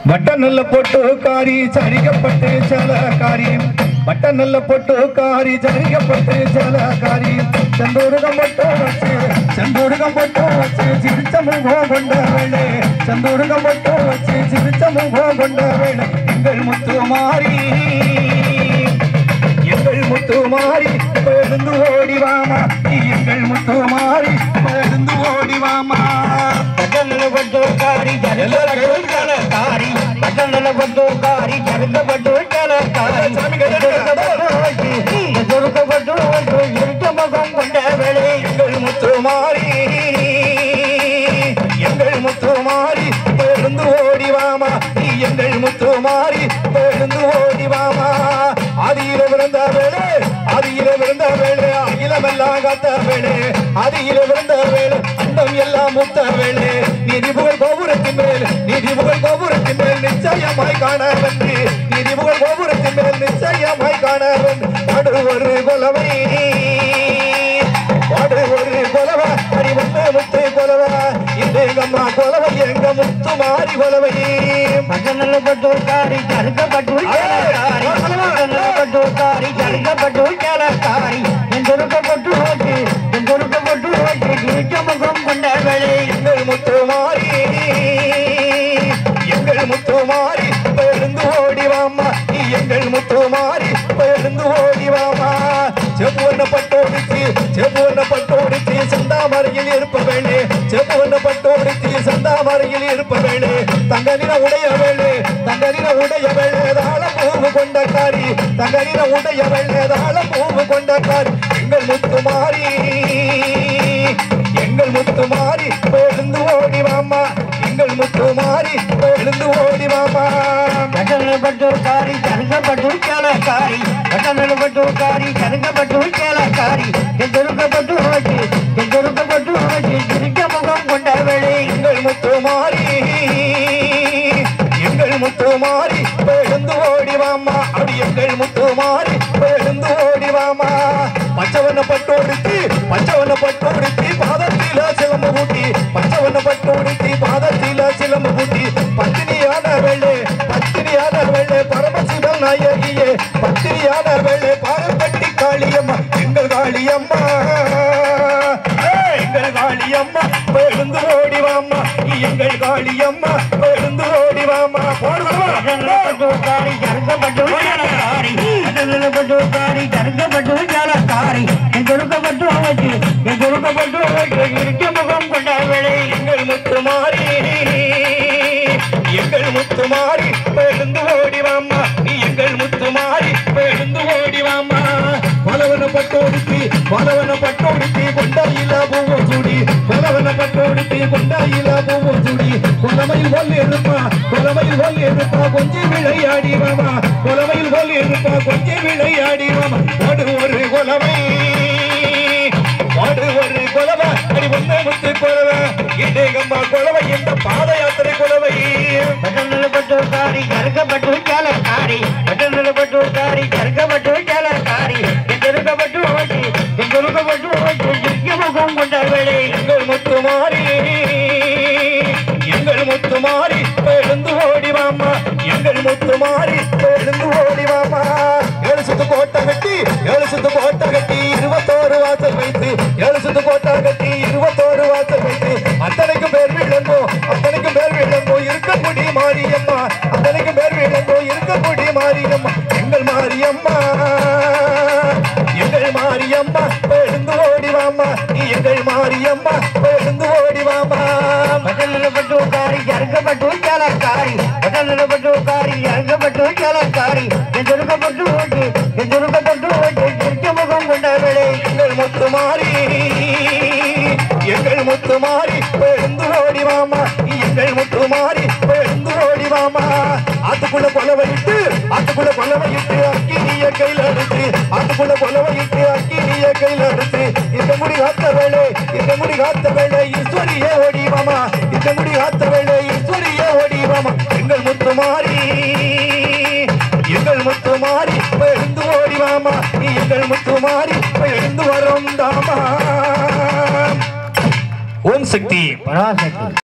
but ನಲ್ಲ ಪೊಟ್ಟು ಕಾರಿ ಚರಿಗಪಟ್ಟೆ ಚಲಕಾರಿ but ನಲ್ಲ ಪೊಟ್ಟು ಕಾರಿ ಚರಿಗಪಟ್ಟೆ ಚಲಕಾರಿ ಚಂದೂರುಗ ಮೊಟ್ಟು வச்சு செந்தூருக மொட்டு வச்சு சிரிச்ச முகம் கொண்ட வேளை செந்தூருக மொட்டு வச்சு சிரிச்ச முகம் கொண்ட வேளை எங்கள் முத்து மாறி எங்கள் முத்து மாறி எழுந்து ஓடி வாமா நீ எங்கள் முத்து மாறி எழுந்து ஓடி வாமா பட்டணப்பட்டு காரி ஜனப்பட்டு ஜனகாரி பட்டணப்பட்டு காரி ஜனப்பட்டு ஜனகாரி சொருக்கப்பட்டு இருக்க முகம் கொண்ட வேலை எங்கள் முத்து மாறி எங்கள் முத்து மாறி எழுந்து ஓடி வாமா நீ எங்கள் முத்து மாறி எழுந்து ஓடி வாமா ஆதியில விழுந்த வேளை ஆதியில விழுந்த வேளை அகிலமெல்லாம் காத்த வேளை ஆதியில விழுந்த வேளை அண்டம் எல்லாம் முத்த வேளை நீதி புகழ் கோபுரத்தின் மேல் நீதி புகழ் கோபுரத்தின் மேல் நிச்சயமாய் காண வந்து நீதி புகழ் கோபுரத்தின் மேல் நிச்சயமாய் காண வந்து நடு ஒரு கொலவை பாடு ஒரு கொலவ அடி வந்து முத்து கொலவ இந்த எங்கம்மா கொலவ எங்க முத்து மாறி கொலவை பட்டணப்பட்டு காரி ஜனப்பட்டு ஜனகாரி பட்டணப்பட்டு காரி ஜனப்பட்டு ஜனகாரி சொருக்கப்பட்டு ஓட்டு சொருக்கப்பட்டு ஓட்டு இருக்க முகம் கொண்ட வேலை எங்கள் முத்து மாறி எங்கள் முத்து மாறி எழுந்து ஓடி வாமா நீ எங்கள் முத்து மாறி எழுந்து ஓடி வாமா செவ்வொன்ன பட்டோடிச்சு செவ்வொன்ன பட்டோடிச்சு சந்தாமரையில் இருப்ப வேளே செவ்வொன்ன பட்டோடிச்சு சந்தாமரையில் இருப்ப வேளே தங்க நிற உடைய வேளே தங்க நிற உடைய வேளே தாள பூவு கொண்ட காரி தங்க நிற உடைய வேளே தாள பூவு கொண்ட காரி எங்கள் முத்து மாறி எங்கள் முத்து மாறி எழுந்து ஓடி வாமா எங்கள் முத்து மாறி எழுந்து ஓடி வாமா பட்டணப்பட்டு காரி ஜனப்பட்டு ஜனகாரி பட்டணப்பட்டு காரி ஜனப்பட்டு ஜனகாரி சொருக்கப்பட்டு ஓட்டு சொருக்கப்பட்டு ஓட்டு இருக்க முகம் கொண்ட வேலை எங்கள் முத்து மாறி எங்கள் முத்து மாறி எழுந்து ஓடி வாமா அப்படி எங்கள் முத்து மாறி எழுந்து ஓடி வாமா பச்சவன பட்டோடுத்தி பச்சவன பட்டோடுத்தி பாதத்தில சிலம்பு பூட்டி பச்சவன பட்டோடுத்தி பாதத்தில சிலம்பு பூட்டி பத்தினியான வெள்ளே பத்தினியான வெள்ளே பரமசிவன் நாயகியே பத்தினியான வெள்ளே பாரம்பட்டி காளியம்மா எங்கள் காளியம்மா ஏய், எங்கள் காளியம்மா எழுந்து ஓடி வாம்மா எங்கள் காளியம்மா எழுந்து ஓடி வாம்மா போடுவா பட்டணப்பட்டு காரி ஜனப்பட்டு ஜனகாரி பட்டணப்பட்டு காரி ஜனப்பட்டு ஜனகாரி சொருக்கப்பட்டு ஓட்டு சொருக்கப்பட்டு ஓட்டு இருக்க முகம் கொண்ட வேலை எங்கள் முத்து மாறி எங்கள் முத்து மாறி எழுந்து ஓடி வாம்மா நீ எங்கள் முத்து மாறி எழுந்து ஓடி வாம்மா பலவன பட்டோடுத்தி பலவன பட்டோடுத்தி கொண்டாயில பூவோ சூடி பலவன பட்டோடுத்தி கொண்டாயில பூவோ சூடி கொலமையில் கொல் இருப்பா கொலமையில் கொல் இருப்பா கொஞ்சி விளையாடி வாமா கொலமையில் கொல் இருப்பா கொஞ்சி விளையாடி வாமா ஓடு ஒரு கொலமை பாடு ஒரு கொலவை அடி ஒண்ணு முத்து கொலவை இடேகம்மா கொலவை இந்த பாத யாத்திரை கொலவை பட்டணப்பட்டு காரி ஜனப்பட்டு ஜனகாரி பட்டணப்பட்டு காரி ஜனப்பட்டு ஜனகாரி சொருக்கப்பட்டு ஓட்டு சொருக்கப்பட்டு ஓட்டு இருக்க முகம் கொண்ட வேலை எங்கள் முத்து மாறி எங்கள் முத்து மாறி எழுந்து ஓடி வாமா எங்கள் முத்து மாறி எழுந்து ஓடி வாமா ஏழு சுத்து கோட்டை கட்டி ஏழு சுத்து கோட்டை கட்டி இருபத்தோரு வாசல் வைத்து ஏழு சுத்து கோட்டை கட்டி இருபத்தோரு வாசல் வைத்து அத்தனைக்கும் பேர் விளங்கோ அத்தனைக்கும் பேர் விளங்கோ இருக்கக்கூடிய மாரியம்மா அத்தனைக்கும் பேர் விளங்கோ இருக்கக்கூடிய மாரியம்மா எங்கள் மாரியம்மா எங்கள் மாரியம்மா எழுந்து ஓடி வாமா நீ எங்கள் மாரியம்மா எழுந்து ஓடி வாமா பட்டணப்பட்டு காரி ஜனப்பட்டு ஜனகாரி பட்டணப்பட்டு காரி ஜனப்பட்டு ஜனகாரி சொருக்கப்பட்டு ஓட்டு சொருக்கப்பட்டு ஓட்டு இருக்க முகம் கொண்ட வேலை எங்கள் முத்து மாறி எங்கள் முத்து மாறி எழுந்து ஓடி வாமா நீ எங்கள் முத்து மாறி எழுந்து ஓடி வாமா ஆத்துக்குள்ள கொலவையிட்டு ஆத்துக்குள்ள கொலவையிட்டு அக்கினிய கையில எடுத்து ஆத்துக்குள்ள கொலவையிட்டு அக்கினிய கையில எடுத்து இந்த முடி காத்த வேலை இந்த முடி காத்த வேலை ஈஸ்வரியே ஓடி வாமா இந்த முடி காத்த வேலை ஈஸ்வரியே ஓடி வாமா எங்கள் முத்து மாறி எங்கள் முத்து மாறி எழுந்து ஓடி வாமா நீ எங்கள் முத்து மாறி எழுந்து வரும் தாமா ஓம் சக்தி பராசக்தி